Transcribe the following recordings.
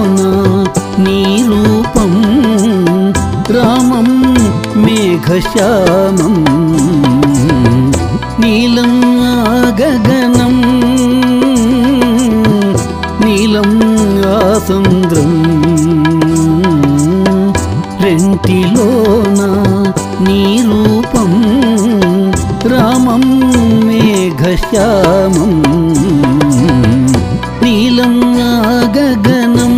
నీ రూపం రామం మేఘశ్యామం నీలం గగనం నీలం ఆసంద్రం రెంటిలోన నీ రూపం రామం మేఘశ్యామం నీలం గగనం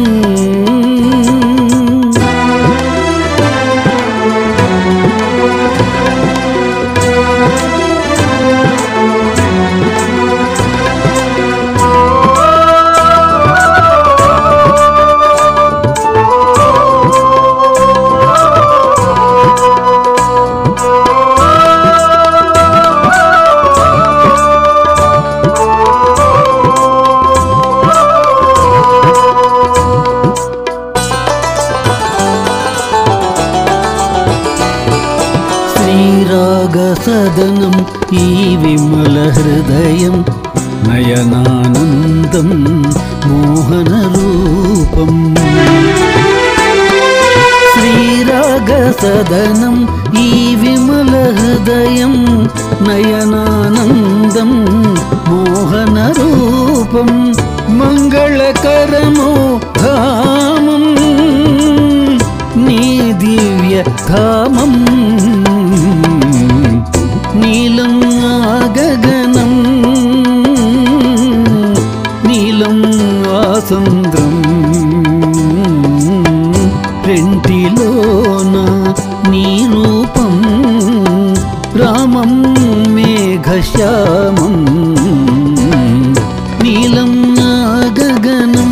శ్రీరాగ సదనం ఈ విమల హృదయం నయనానందం మోహన రూపం శ్రీరాగ సదనం ఈ విమల హృదయం నయనానందం మోహన రూపం మంగళకరమో ధామం నీ దివ్య ధామం నీలం గగనం నీలం ఆసంద్రం రెంటిలోన నీ రూపం రామం మేఘశ్యామం నీలం గగనం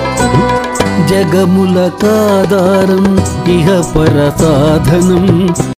జగముల కాదారం ఇహ పర సాధనం